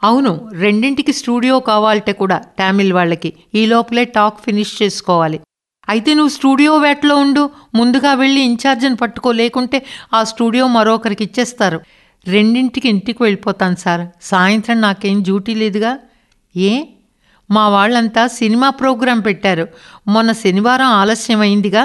అవును రెండింటికి స్టూడియో కావాలటే కూడా టామిల్ వాళ్ళకి ఈ లోపలే టాక్ ఫినిష్ చేసుకోవాలి అయితే నువ్వు స్టూడియో వేటలో ఉండు ముందుగా వెళ్ళి ఇన్ఛార్జిని పట్టుకో లేకుంటే ఆ స్టూడియో మరొకరికి ఇచ్చేస్తారు రెండింటికి ఇంటికి వెళ్ళిపోతాను సార్ సాయంత్రం నాకేం డ్యూటీ లేదుగా ఏ మా వాళ్ళంతా సినిమా ప్రోగ్రాం పెట్టారు మొన్న శనివారం ఆలస్యం అయిందిగా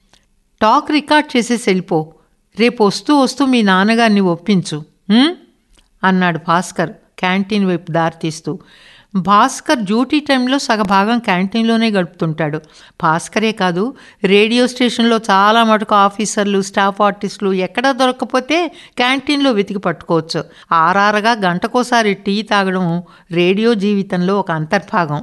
టాక్ రికార్డ్ చేసేసి వెళ్ళిపో రేపు వస్తూ వస్తూ మీ నాన్నగారిని ఒప్పించు ఉం? అన్నాడు భాస్కర్ క్యాంటీన్ వైపు దారి తీస్తూ భాస్కర్ డ్యూటీ టైంలో సగభాగం క్యాంటీన్లోనే గడుపుతుంటాడు భాస్కరే కాదు రేడియో స్టేషన్లో చాలా మటుకు ఆఫీసర్లు స్టాఫ్ ఆర్టిస్టులు ఎక్కడా దొరకకపోతే క్యాంటీన్లో వెతికి పట్టుకోవచ్చు ఆరారగా గంటకోసారి టీ తాగడం రేడియో జీవితంలో ఒక అంతర్భాగం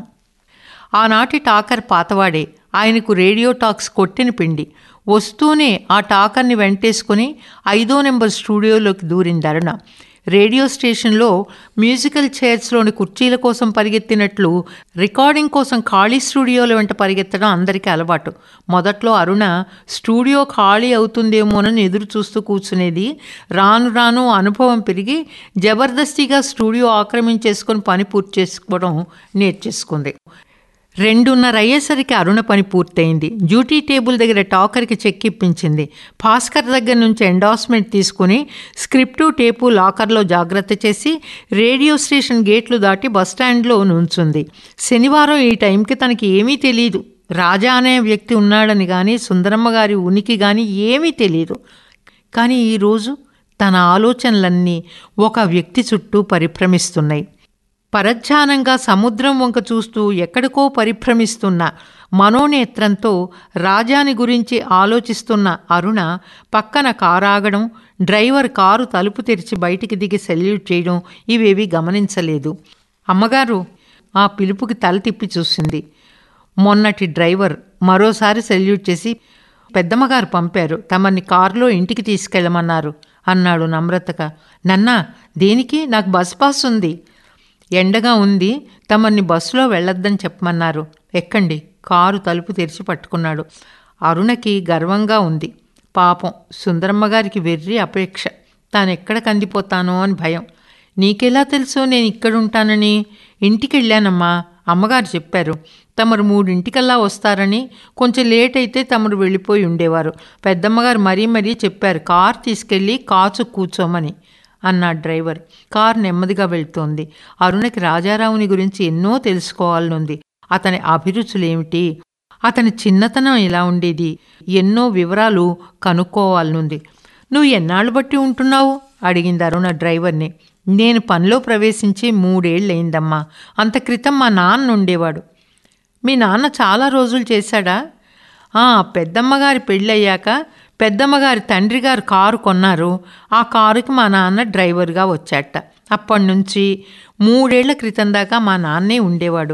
ఆనాటి టాకర్ పాతవాడే ఆయనకు రేడియో టాక్స్ కొట్టిన పిండి వస్తూనే ఆ టాకర్ని వెంటేసుకుని ఐదో నెంబర్ స్టూడియోలోకి దూరింది అరుణ రేడియో స్టేషన్లో మ్యూజికల్ చైర్స్లోని కుర్చీల కోసం పరిగెత్తినట్లు రికార్డింగ్ కోసం ఖాళీ స్టూడియోల వెంట పరిగెత్తడం అందరికీ అలవాటు మొదట్లో అరుణ స్టూడియో ఖాళీ అవుతుందేమోనని ఎదురు చూస్తూ కూర్చునేది రాను రాను అనుభవం పెరిగి జబర్దస్తిగా స్టూడియో ఆక్రమించేసుకొని పని పూర్తి చేసుకోవడం నేర్చేసుకుంది రెండున్నర అయ్యేసరికి అరుణ పని పూర్తయింది డ్యూటీ టేబుల్ దగ్గర టాకర్కి చెక్ ఇప్పించింది భాస్కర్ దగ్గర నుంచి ఎండాస్మెంట్ తీసుకుని స్క్రిప్టు టేపు లాకర్లో జాగ్రత్త చేసి రేడియో స్టేషన్ గేట్లు దాటి బస్టాండ్లో నుంచుంది శనివారం ఈ టైంకి తనకి ఏమీ తెలియదు రాజా అనే వ్యక్తి ఉన్నాడని కానీ సుందరమ్మ గారి ఉనికి కానీ ఏమీ తెలియదు కానీ ఈరోజు తన ఆలోచనలన్నీ ఒక వ్యక్తి చుట్టూ పరిభ్రమిస్తున్నాయి పరధ్యానంగా సముద్రం వంక చూస్తూ ఎక్కడికో పరిభ్రమిస్తున్న మనోనేత్రంతో రాజాని గురించి ఆలోచిస్తున్న అరుణ పక్కన కారాగడం డ్రైవర్ కారు తలుపు తెరిచి బయటికి దిగి సెల్యూట్ చేయడం ఇవేవి గమనించలేదు అమ్మగారు ఆ పిలుపుకి తల తిప్పి చూసింది మొన్నటి డ్రైవర్ మరోసారి సెల్యూట్ చేసి పెద్దమ్మగారు పంపారు తమని కారులో ఇంటికి తీసుకెళ్ళమన్నారు అన్నాడు నమ్రతగా నన్నా దేనికి నాకు బస్ పాస్ ఉంది ఎండగా ఉంది తమని బస్సులో వెళ్ళొద్దని చెప్పమన్నారు ఎక్కండి కారు తలుపు తెరిచి పట్టుకున్నాడు అరుణకి గర్వంగా ఉంది పాపం సుందరమ్మ గారికి వెర్రి అపేక్ష తాను ఎక్కడ కందిపోతానో అని భయం నీకెలా తెలుసు నేను ఇక్కడుంటానని ఇంటికి వెళ్ళానమ్మా అమ్మగారు చెప్పారు తమరు మూడింటికల్లా వస్తారని కొంచెం లేట్ అయితే తమరు వెళ్ళిపోయి ఉండేవారు పెద్దమ్మగారు మరీ మరీ చెప్పారు కార్ తీసుకెళ్ళి కాచు కూర్చోమని అన్నాడు డ్రైవర్ కార్ నెమ్మదిగా వెళ్తోంది అరుణకి రాజారావుని గురించి ఎన్నో తెలుసుకోవాలనుంది అతని అభిరుచులేమిటి అతని చిన్నతనం ఎలా ఉండేది ఎన్నో వివరాలు కనుక్కోవాలనుంది నువ్వు ఎన్నాళ్ళు బట్టి ఉంటున్నావు అడిగింది అరుణ డ్రైవర్ని నేను పనిలో ప్రవేశించి మూడేళ్ళయిందమ్మా అంత క్రితం మా నాన్న ఉండేవాడు మీ నాన్న చాలా రోజులు చేశాడా "ఆ, పెద్దమ్మగారి పెళ్ళయ్యాక పెద్దమ్మగారి తండ్రి గారు కారు కొన్నారు ఆ కారుకి మా నాన్న డ్రైవర్గా వచ్చాట అప్పటి నుంచి మూడేళ్ల క్రితం దాకా మా నాన్నే ఉండేవాడు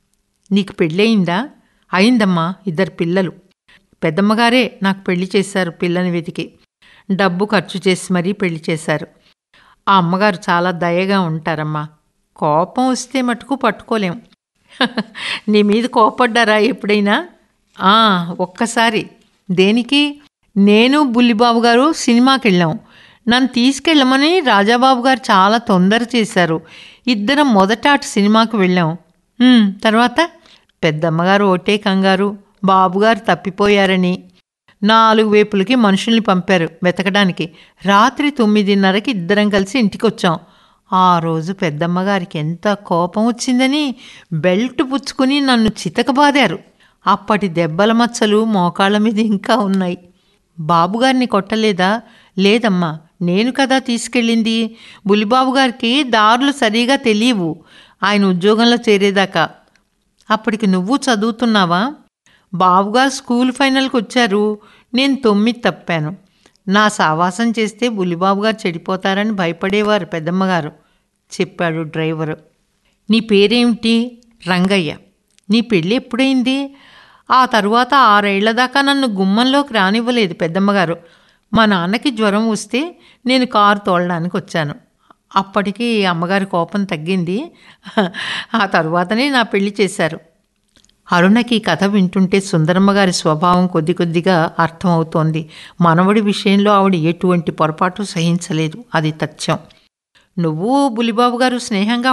నీకు పెళ్ళయిందా అయిందమ్మా ఇద్దరు పిల్లలు పెద్దమ్మగారే నాకు పెళ్లి చేశారు పిల్లని వెతికి డబ్బు ఖర్చు చేసి మరీ పెళ్లి చేశారు ఆ అమ్మగారు చాలా దయగా ఉంటారమ్మా కోపం వస్తే మటుకు పట్టుకోలేం నీ మీద కోపడ్డారా ఎప్పుడైనా "ఆ, ఒక్కసారి దేనికి నేను బుల్లిబాబు గారు సినిమాకి వెళ్ళాం నన్ను తీసుకెళ్ళమని రాజాబాబు గారు చాలా తొందర చేశారు ఇద్దరం మొదట అటు సినిమాకి వెళ్ళాం "ఉమ్, తర్వాత పెద్దమ్మగారు ఒకటే కంగారు బాబుగారు తప్పిపోయారని నాలుగు వైపులకి మనుషుల్ని పంపారు వెతకడానికి రాత్రి తొమ్మిదిన్నరకి ఇద్దరం కలిసి ఇంటికి వచ్చాం ఆ రోజు పెద్దమ్మగారికి ఎంత కోపం వచ్చిందని బెల్ట్ పుచ్చుకుని నన్ను చితకబాదారు అప్పటి దెబ్బల మచ్చలు మోకాళ్ళ మీద ఇంకా ఉన్నాయి బాబుగారిని కొట్టలేదా లేదమ్మా నేను కదా తీసుకెళ్ళింది బులిబాబు గారికి దారులు సరిగా తెలియవు ఆయన ఉద్యోగంలో చేరేదాకా అప్పటికి నువ్వు చదువుతున్నావా బాబుగారు స్కూల్ ఫైనల్కి వచ్చారు నేను తొమ్మిది తప్పాను నా సావాసం చేస్తే బులిబాబు గారు చెడిపోతారని భయపడేవారు పెద్దమ్మగారు చెప్పాడు డ్రైవరు నీ పేరేమిటి రంగయ్య నీ పెళ్ళి ఎప్పుడైంది ఆ తరువాత ఆరేళ్ల దాకా నన్ను గుమ్మంలోకి రానివ్వలేదు పెద్దమ్మగారు మా నాన్నకి జ్వరం వస్తే నేను కారు తోలడానికి వచ్చాను అప్పటికి అమ్మగారి కోపం తగ్గింది ఆ తరువాతనే నా పెళ్లి చేశారు అరుణకి ఈ కథ వింటుంటే సుందరమ్మ గారి స్వభావం కొద్ది కొద్దిగా అర్థమవుతోంది మనవడి విషయంలో ఆవిడ ఎటువంటి పొరపాటు సహించలేదు అది తథ్యం నువ్వు బులిబాబు గారు స్నేహంగా